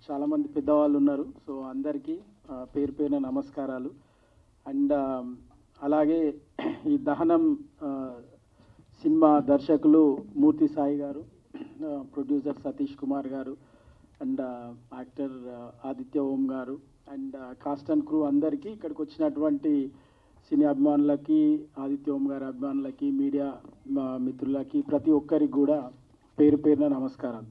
చాలామంది పెద్దవాళ్ళు ఉన్నారు సో అందరికీ ఆ, పేరు పేరున నమస్కారాలు అండ్ అలాగే ఈ దహనం ఆ, సినిమా దర్శకులు మూర్తి సాయి గారు ఆ, ప్రొడ్యూసర్ సతీష్ కుమార్ గారు అండ్ ఆ, యాక్టర్ ఆ, ఆదిత్య ఓం గారు అండ్ ఆ, కాస్ట్ అండ్ క్రూ అందరికీ ఇక్కడికి వచ్చినటువంటి సినీ అభిమానులకి ఆదిత్య ఓం గారి అభిమానులకి మీడియా మా మిత్రులకి ప్రతి ఒక్కరికి కూడా పేరు పేరున నమస్కారాలు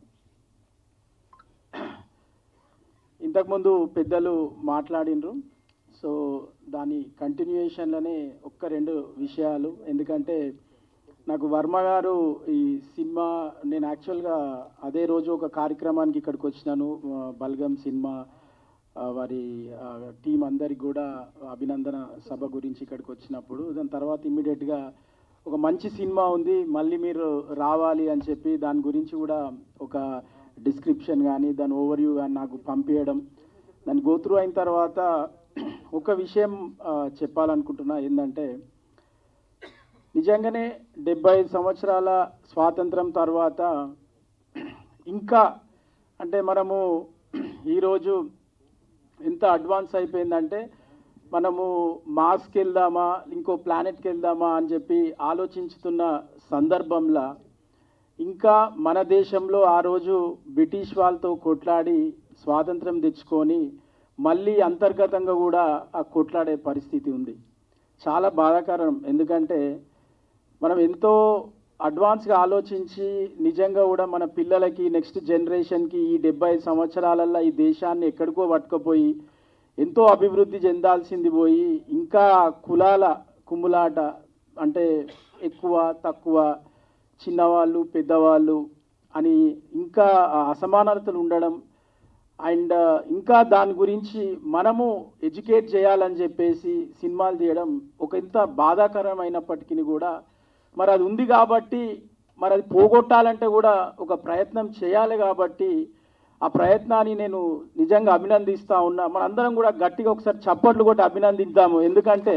ఇంతకుముందు పెద్దలు మాట్లాడినరు సో దాని కంటిన్యూయేషన్లోనే ఒక్క రెండు విషయాలు ఎందుకంటే నాకు వర్మ గారు ఈ సినిమా నేను యాక్చువల్గా అదే రోజు ఒక కార్యక్రమానికి ఇక్కడికి వచ్చినాను ఆ, బల్గం సినిమా ఆ, వారి టీం అందరికి కూడా అభినందన సభ గురించి ఇక్కడికి వచ్చినప్పుడు దాని తర్వాత ఇమ్మీడియట్గా ఒక మంచి సినిమా ఉంది మళ్ళీ మీరు రావాలి అని చెప్పి దాని గురించి కూడా ఒక డిస్క్రిప్షన్ కానీ దాని ఓవర్వ్యూ కానీ నాకు పంపించడం దాన్ని గోత్రూ అయిన తర్వాత ఒక విషయం ఆ, చెప్పాలనుకుంటున్నా ఏంటంటే నిజంగానే డెబ్బై ఐదు సంవత్సరాల స్వాతంత్రం తర్వాత ఇంకా అంటే మనము ఈరోజు ఎంత అడ్వాన్స్ అయిపోయిందంటే మనము మార్స్కి వెళ్దామా ఇంకో ప్లానెట్కి వెళ్దామా అని చెప్పి ఆలోచించుతున్న సందర్భంలో ఇంకా మన దేశంలో ఆ రోజు బ్రిటిష్ వాళ్ళతో కొట్లాడి స్వాతంత్రం తెచ్చుకొని మళ్ళీ అంతర్గతంగా కూడా ఆ కొట్లాడే పరిస్థితి ఉంది చాలా బాధాకరం ఎందుకంటే మనం ఎంతో అడ్వాన్స్గా ఆలోచించి నిజంగా కూడా మన పిల్లలకి నెక్స్ట్ జనరేషన్కి ఈ డెబ్బై ఐదు సంవత్సరాలల్లో ఈ దేశాన్ని ఎక్కడికో పట్టుకుపోయి ఎంతో అభివృద్ధి చెందాల్సింది పోయి ఇంకా కులాల కుమ్ములాట అంటే ఎక్కువ తక్కువ చిన్నవాళ్ళు పెద్దవాళ్ళు అని ఇంకా ఆ అసమానతలు ఉండడం అండ్ ఇంకా దాని గురించి మనము ఎడ్యుకేట్ చేయాలని చెప్పేసి సినిమాలు తీయడం ఒక ఎంత బాధాకరమైనప్పటికీ కూడా మరి అది ఉంది కాబట్టి మరి అది పోగొట్టాలంటే కూడా ఒక ప్రయత్నం చేయాలి కాబట్టి ఆ ప్రయత్నాన్ని నేను నిజంగా అభినందిస్తా ఉన్నా మనందరం కూడా గట్టిగా ఒకసారి చప్పట్లు కొట్టి అభినందిద్దాము ఎందుకంటే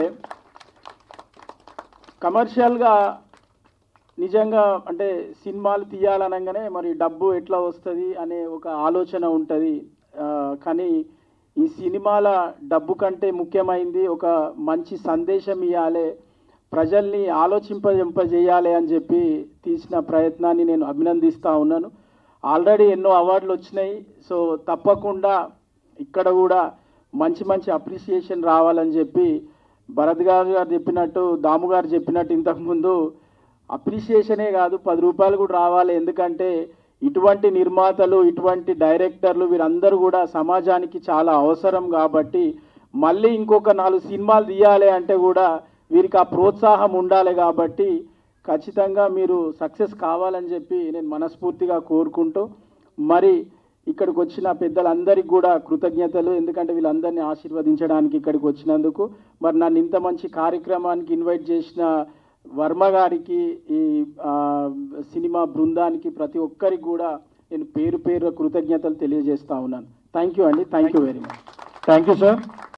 కమర్షియల్గా నిజంగా అంటే సినిమాలు తీయాలనగానే మరి డబ్బు ఎట్లా వస్తుంది అనే ఒక ఆలోచన ఉంటుంది కానీ ఈ సినిమాల డబ్బు కంటే ముఖ్యమైంది ఒక మంచి సందేశం ఇవ్వాలి ప్రజల్ని ఆలోచింపజేయాలి అని చెప్పి తీసిన ప్రయత్నాన్ని నేను అభినందిస్తూ ఉన్నాను ఆల్రెడీ ఎన్నో అవార్డులు వచ్చినాయి సో తప్పకుండా ఇక్కడ కూడా మంచి మంచి అప్రిసియేషన్ రావాలని చెప్పి భరత్ గారు గారు చెప్పినట్టు దాము గారు చెప్పినట్టు ఇంతకుముందు అప్రిసియేషనే కాదు పది రూపాయలు కూడా రావాలి ఎందుకంటే ఇటువంటి నిర్మాతలు ఇటువంటి డైరెక్టర్లు వీరందరూ కూడా సమాజానికి చాలా అవసరం కాబట్టి మళ్ళీ ఇంకొక నాలుగు సినిమాలు తీయాలి అంటే కూడా వీరికి ఆ ప్రోత్సాహం ఉండాలి కాబట్టి ఖచ్చితంగా మీరు సక్సెస్ కావాలని చెప్పి నేను మనస్ఫూర్తిగా కోరుకుంటూ మరి ఇక్కడికి వచ్చిన పెద్దలందరికీ కూడా కృతజ్ఞతలు ఎందుకంటే వీళ్ళందరినీ ఆశీర్వదించడానికి ఇక్కడికి వచ్చినందుకు మరి నన్ను ఇంత మంచి కార్యక్రమానికి ఇన్వైట్ చేసిన వర్మ గారికి ఈ ఆ, సినిమా బృందానికి ప్రతి ఒక్కరికి కూడా నేను పేరు పేరు కృతజ్ఞతలు తెలియజేస్తా ఉన్నాను థ్యాంక్ యూ అండి thank you very much thank you sir